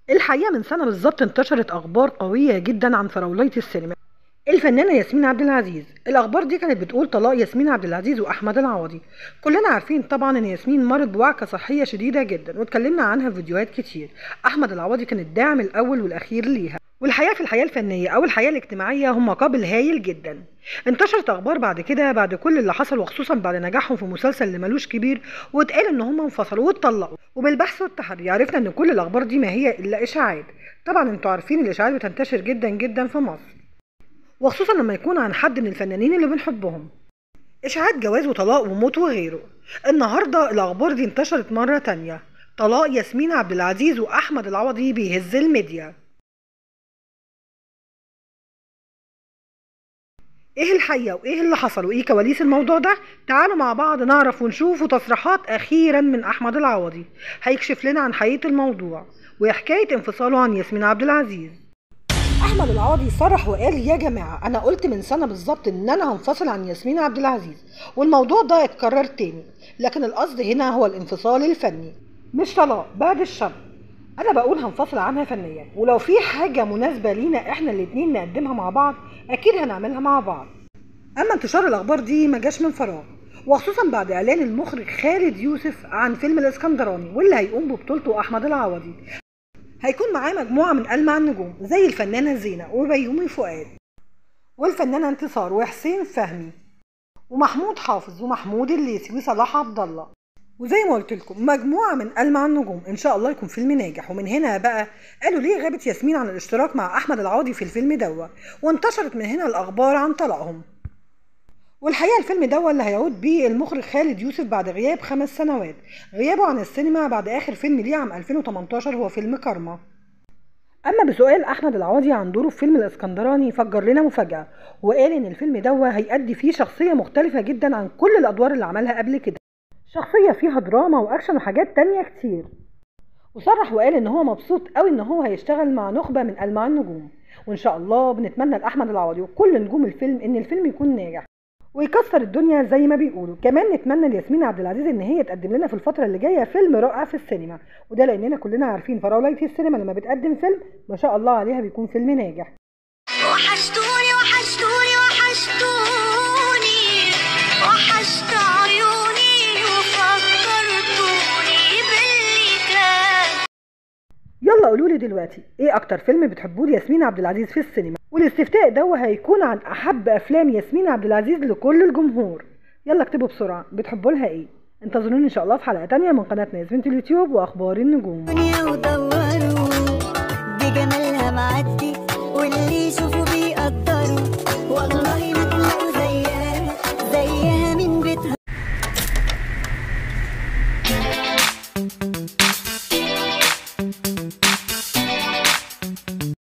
الحقيقة من سنة بالظبط انتشرت أخبار قوية جدا عن فراولية السينما الفنانة ياسمين عبد العزيز الأخبار دي كانت بتقول طلاق ياسمين عبد العزيز وأحمد العوضي كلنا عارفين طبعا إن ياسمين مرت بوعكة صحية شديدة جدا واتكلمنا عنها في فيديوهات كتير أحمد العوضي كان الداعم الأول والأخير ليها والحقيقة في الحياة الفنية أو الحياة الاجتماعية هم قابل هايل جدا انتشرت أخبار بعد كده بعد كل اللي حصل وخصوصا بعد نجاحهم في مسلسل اللي ملوش كبير واتقال إن هم انفصلوا واتطلقوا وبالبحث والتحري عرفنا إن كل الأخبار دي ما هي إلا إشاعات طبعا انتوا عارفين الإشاعات بتنتشر جدا جدا في مصر وخصوصا لما يكون عن حد من الفنانين اللي بنحبهم إشاعات جواز وطلاق وموت وغيره النهاردة الأخبار دي انتشرت مرة تانية طلاق ياسمين عبد العزيز وأحمد العوضي بيهز الميديا ايه الحقيقة وايه اللي حصل وايه كواليس الموضوع ده تعالوا مع بعض نعرف ونشوف تصريحات اخيرا من احمد العوضي هيكشف لنا عن حقيقة الموضوع وحكاية انفصاله عن ياسمين عبد العزيز احمد العوضي صرح وقال يا جماعه انا قلت من سنه بالظبط ان انا هنفصل عن ياسمين عبد العزيز والموضوع ده اتكرر تاني لكن القصد هنا هو الانفصال الفني مش طلاق بعد الشر انا بقول هنفصل عنها فنيا ولو في حاجه مناسبه لينا احنا الاتنين نقدمها مع بعض اكيد هنعملها مع بعض اما انتشار الاخبار دي ما جاش من فراغ وخصوصا بعد اعلان المخرج خالد يوسف عن فيلم الاسكندراني واللي هيقوم ببطولته احمد العوضي هيكون معاه مجموعة من ألمع النجوم زي الفنانة زينة وبيومي فؤاد والفنانة انتصار وحسين فهمي ومحمود حافظ ومحمود الليثي وصلاح عبد الله وزي ما قلت لكم مجموعة من ألمع النجوم إن شاء الله يكون فيلم ناجح ومن هنا بقى قالوا ليه غابت ياسمين عن الاشتراك مع أحمد العوضي في الفيلم دوا وانتشرت من هنا الأخبار عن طلاقهم والحقيقه الفيلم ده اللي هيعود بيه المخرج خالد يوسف بعد غياب خمس سنوات غيابه عن السينما بعد اخر فيلم ليه عام 2018 هو فيلم كارما اما بسؤال احمد العوضي عن دوره في فيلم الاسكندراني فجر لنا مفاجاه وقال ان الفيلم ده هيأدي فيه شخصيه مختلفه جدا عن كل الادوار اللي عملها قبل كده شخصيه فيها دراما واكشن وحاجات تانية كتير وصرح وقال ان هو مبسوط قوي ان هو هيشتغل مع نخبه من المع النجوم وان شاء الله بنتمنى لاحمد العوضي وكل نجوم الفيلم ان الفيلم يكون ناجح ويكسر الدنيا زي ما بيقولوا كمان نتمنى لياسمين عبد العزيز ان هي تقدم لنا في الفتره اللي جايه فيلم رائع في السينما وده لاننا كلنا عارفين فراولايه السينما لما بتقدم فيلم ما شاء الله عليها بيكون فيلم ناجح وحشتوني وحشتوني وحشتوني وحشت عيوني وفكرتوني باللي كان يلا قولوا لي دلوقتي ايه اكتر فيلم بتحبوه لياسمين عبد العزيز في السينما والاستفتاء ده هيكون عن احب افلام ياسمين عبد العزيز لكل الجمهور يلا اكتبوا بسرعه بتحبوا لها ايه انتظروني ان شاء الله في حلقه تانية من قناتنا ياسمين اليوتيوب واخبار النجوم دنيا ودوروا بجمالها معدي واللي يشوفوا بيقدروا والله ما تلاقوا زيها زيها من بيتها